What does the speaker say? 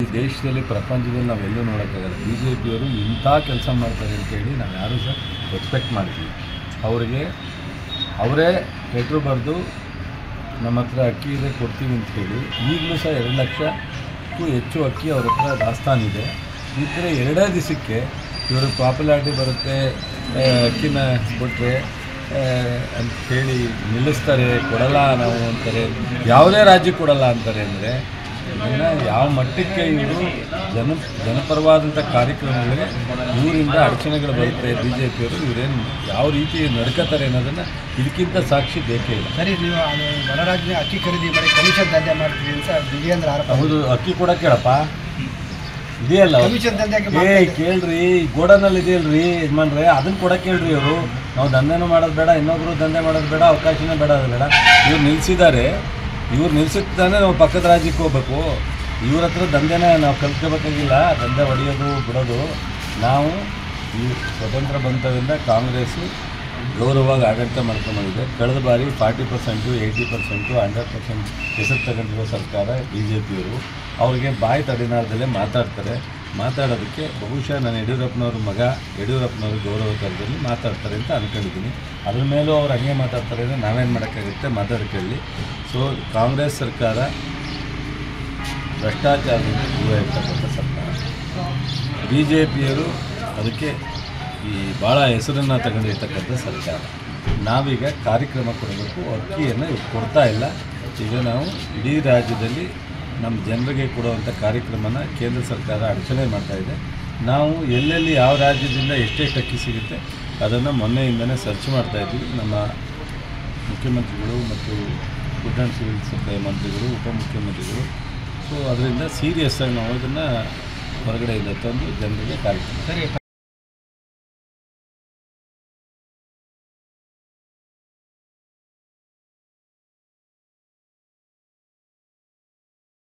ದೇಶದಲ್ಲಿ ಪ್ರಪಂಚದಲ್ಲಿ ನಾವೆಲ್ಲೂ ನೋಡೋಕ್ಕಾಗಲ್ಲ B J ಪಿಯವರು ಇಂಥ ಕೆಲಸ ಮಾಡ್ತಾರೆ ಅಂತೇಳಿ ನಾವು ಯಾರೂ ಸಹ ಎಕ್ಸ್ಪೆಕ್ಟ್ ಮಾಡ್ತೀವಿ ಅವರಿಗೆ ಅವರೇ ಲೆಟ್ರು ಬರೆದು ನಮ್ಮ ಹತ್ರ ಅಕ್ಕಿ ಇದೆ ಕೊಡ್ತೀವಿ ಅಂತ ಹೇಳಿ ಈಗಲೂ ಸಹ ಎರಡು ಲಕ್ಷಕ್ಕೂ ಹೆಚ್ಚು ಅಕ್ಕಿ ಅವ್ರ ಹತ್ರ ದಾಸ್ತಾನಿದೆ ಇದ್ದರೆ ಎರಡೇ ದಿವಸಕ್ಕೆ ಇವ್ರಿಗೆ ಪಾಪ್ಯುಲಾರಿಟಿ ಬರುತ್ತೆ ಆ, ಅಕ್ಕಿನ ಕೊಟ್ಟರೆ ಅಂತ ಹೇಳಿ ನಿಲ್ಲಿಸ್ತಾರೆ ಕೊಡಲ್ಲ ನಾವು ಅಂತಾರೆ ಯಾವುದೇ ರಾಜ್ಯಕ್ಕೆ ಕೊಡಲ್ಲ ಅಂತಾರೆ ಅಂದರೆ ಇದನ್ನು ಯಾವ ಮಟ್ಟಕ್ಕೆ ಇವರು ಜನ ಜನಪರವಾದಂಥ ಕಾರ್ಯಕ್ರಮಗಳಿಗೆ ಇವರಿಂದ ಅಡಚಣೆಗಳು ಬರುತ್ತೆ ಬಿ ಜೆ ಪಿಯವರು ಇವರೇನು ಯಾವ ರೀತಿ ನಡ್ಕೋತಾರೆ ಅನ್ನೋದನ್ನು ಇದಕ್ಕಿಂತ ಸಾಕ್ಷಿ ಬೇಕೇ ಇಲ್ಲ ಸರಿ ನೀವು ಅದು ಹೊರ ರಾಜ್ಯ ಅಕ್ಕಿ ಖರೀದಿ ಮಾಡಿ ಕಮಿಷನ್ ದಂಧೆ ಮಾಡ್ತೀವಿ ಅಂತ ದಿವ್ಯಾಂದ್ರ ಆರೋಪ ಹೌದು ಅಕ್ಕಿ ಕೂಡ ಕೇಳಪ್ಪ ಇದೆಯಲ್ಲ ಅವ್ರು. ಕಮಿಷನ್ ದಂಧೆಗೆ ಏ ಕೇಳ್ರಿ ಗೋಡನಲ್ಲಿ ಇದೆಯಲ್ರಿ ಯಜಮಾನ್ರೆ ಅದನ್ನ ಕೊಡಕ್ಕೆ ಕೇಳ್ರಿ ಅವರು ನಾವು ದಂಧೆನೂ ಮಾಡೋದು ಬೇಡ ಇನ್ನೊಬ್ರು ದಂಧೆ ಮಾಡೋದು ಬೇಡ ಅವಕಾಶನೇ ಬೇಡ ಅದು ಬೇಡ ಇವ್ರು ನಿಲ್ಸಿದ್ದಾರೆ ಇವ್ರು ನಿಲ್ಸಿದ್ದಾನೆ ನಾವು ಪಕ್ಕದ ರಾಜ್ಯಕ್ಕೆ ಹೋಗ್ಬೇಕು ಇವ್ರ ಹತ್ರ ದಂಧೆನ ನಾವು ಕಲ್ತ್ಕೋಬೇಕಾಗಿಲ್ಲ ದಂಧೆ ಹೊಡೆಯೋದು ಬಿಡೋದು ನಾವು ಈ ಸ್ವತಂತ್ರ ಬಂತದಿಂದ ಕಾಂಗ್ರೆಸ್ಸು ಗೌರವವಾಗಿ ಆಡಳಿತ ಮಾಡ್ಕೊಂಡ್ಬಂದಿದೆ ಕಳೆದ ಬಾರಿ forty percent eighty percent hundred percent ಹೆಸರು ತಗೊಂಡಿರೋ ಸರ್ಕಾರ ಬಿ ಜೆ ಪಿಯವರು ಅವ್ರಿಗೆ ಬಾಯಿ ತಡಿನಾರದಲ್ಲೇ ಮಾತಾಡ್ತಾರೆ ಮಾತಾಡೋದಕ್ಕೆ ಬಹುಶಃ ನಾನು ಯಡಿಯೂರಪ್ಪನವ್ರ ಮಗ ಯಡಿಯೂರಪ್ಪನವ್ರ ಗೌರವ ಥರದಲ್ಲಿ ಮಾತಾಡ್ತಾರೆ ಅಂತ ಅಂದ್ಕೊಂಡಿದ್ದೀನಿ ಅದ್ರ ಮೇಲೂ ಅವ್ರು ಹಂಗೆ ಮಾತಾಡ್ತಾರೆ ಅಂದರೆ ನಾವೇನು ಮಾಡೋಕ್ಕಾಗುತ್ತೆ ಮಾತಾಡ್ಕೊಳ್ಳಿ ಸೊ ಕಾಂಗ್ರೆಸ್ ಸರ್ಕಾರ ಭ್ರಷ್ಟಾಚಾರದಿಂದ ದೂರ ಇರ್ತಕ್ಕಂಥ ಸರ್ಕಾರ ಬಿ ಜೆ ಪಿಯರು ಅದಕ್ಕೆ ಈ ಭಾಳ ಹೆಸರನ್ನು ತಗೊಂಡಿರ್ತಕ್ಕಂಥ ಸರ್ಕಾರ ನಾವೀಗ ಕಾರ್ಯಕ್ರಮ ಕೊಡಬೇಕು ಅಕ್ಕಿಯನ್ನು ಇವ್ರು ಕೊಡ್ತಾ ಇಲ್ಲ ಈಗ ನಾವು ಇಡೀ ರಾಜ್ಯದಲ್ಲಿ ನಮ್ಮ ಜನರಿಗೆ ಕೊಡುವಂಥ ಕಾರ್ಯಕ್ರಮನ ಕೇಂದ್ರ ಸರ್ಕಾರ ಅಡಚಣೆ ಮಾಡ್ತಾ ಇದೆ ನಾವು ಎಲ್ಲೆಲ್ಲಿ ಯಾವ ರಾಜ್ಯದಿಂದ ಎಷ್ಟೆಷ್ಟು ಅಕ್ಕಿ ಸಿಗುತ್ತೆ ಅದನ್ನು ಮೊನ್ನೆಯಿಂದನೇ ಸರ್ಚ್ ಮಾಡ್ತಾ ಇದ್ವಿ ನಮ್ಮ ಮುಖ್ಯಮಂತ್ರಿಗಳು ಮತ್ತು ಫುಡ್ ಆ್ಯಂಡ್ ಸಿವಿಲ್ ಸಪ್ಲೈ ಮಂತ್ರಿಗಳು ಉಪಮುಖ್ಯಮಂತ್ರಿಗಳು ಸೊ ಅದರಿಂದ ಸೀರಿಯಸ್ ಆಗಿ ನಾವು ಇದನ್ನು ಹೊರಗಡೆಯಿಂದ ತಂದು ಜನರಿಗೆ ಕಾರ್ಯಕ್ರಮ ಸರಿ